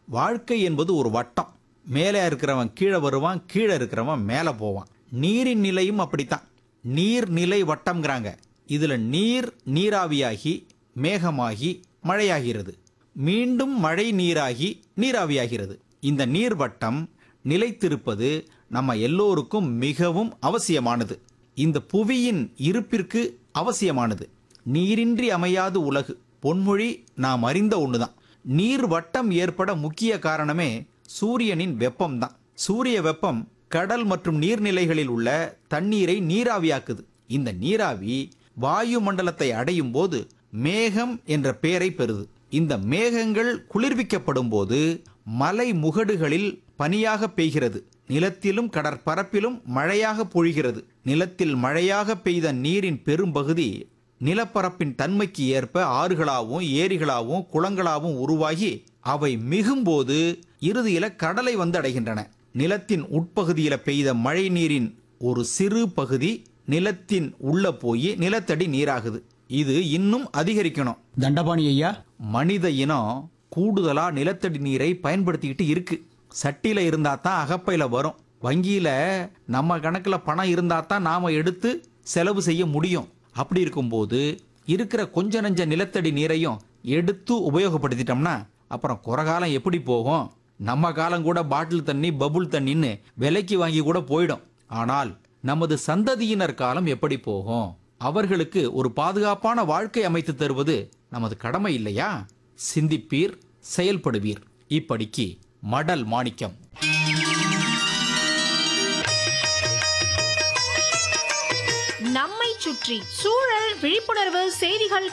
வாழ்க்கை என்பது ஒரு வட்டம் மேலே இருக்கிறவன் கீழே வருவான் கீழே இருக்கிறவன் மேலே போவான் நீரின் நிலையும் அப்படித்தான் நீர்நிலை வட்டம்ங்கிறாங்க இதுல நீர் நீராவியாகி மேகமாகி மழையாகிறது மீண்டும் மழை நீராகி நீராவியாகிறது இந்த நீர்வட்டம் நிலைத்திருப்பது நம்ம எல்லோருக்கும் மிகவும் அவசியமானது இந்த புவியின் இருப்பிற்கு அவசியமானது நீரின்றி அமையாது உலகு பொன்மொழி நாம் அறிந்த ஒண்ணுதான் நீர் வட்டம் ஏற்பட முக்கிய காரணமே சூரியனின் வெப்பம்தான் சூரிய வெப்பம் கடல் மற்றும் நீர்நிலைகளில் உள்ள தண்ணீரை நீராவியாக்குது இந்த நீராவி வாயு மண்டலத்தை அடையும் போது மேகம் என்ற பெயரை பெறுது இந்த மேகங்கள் குளிர்விக்கப்படும் போது மலை முகடுகளில் பனியாக பெய்கிறது நிலத்திலும் கடற்பரப்பிலும் மழையாக பொழிகிறது நிலத்தில் மழையாக பெய்த நீரின் பெரும்பகுதி நிலப்பரப்பின் தன்மைக்கு ஏற்ப ஆறுகளாகவும் ஏரிகளாகவும் குளங்களாகவும் உருவாகி அவை மிகும்போது இறுதியில கடலை வந்து அடைகின்றன நிலத்தின் உட்பகுதியில பெய்த மழை நீரின் ஒரு சிறு பகுதி நிலத்தின் உள்ள போய் நிலத்தடி நீராகுது இது இன்னும் அதிகரிக்கணும் தண்டபாணி ஐயா மனித இனம் கூடுதலா நிலத்தடி நீரை பயன்படுத்திக்கிட்டு இருக்கு சட்டியில இருந்தா தான் அகப்பையில வரும் வங்கியில நம்ம கணக்குல பணம் இருந்தா தான் நாம எடுத்து செலவு செய்ய முடியும் அப்படி இருக்கும்போது இருக்கிற கொஞ்ச நஞ்ச நிலத்தடி நீரையும் எடுத்து உபயோகப்படுத்திட்டோம்னா அப்புறம் குறகாலம் எப்படி போகும் நம்ம காலம் கூட பாட்டில் தண்ணி பபுள் தண்ணின்னு விலைக்கு வாங்கி கூட போயிடும் ஆனால் நமது சந்ததியினர் காலம் எப்படி போகும் அவர்களுக்கு ஒரு பாதுகாப்பான வாழ்க்கை அமைத்து தருவது நமது கடமை இல்லையா சிந்திப்பீர் செயல்படுவீர் இப்படிக்கு மடல் மாணிக்கம் நம்மை சுற்றி சூழல் விழிப்புணர்வு செய்திகள்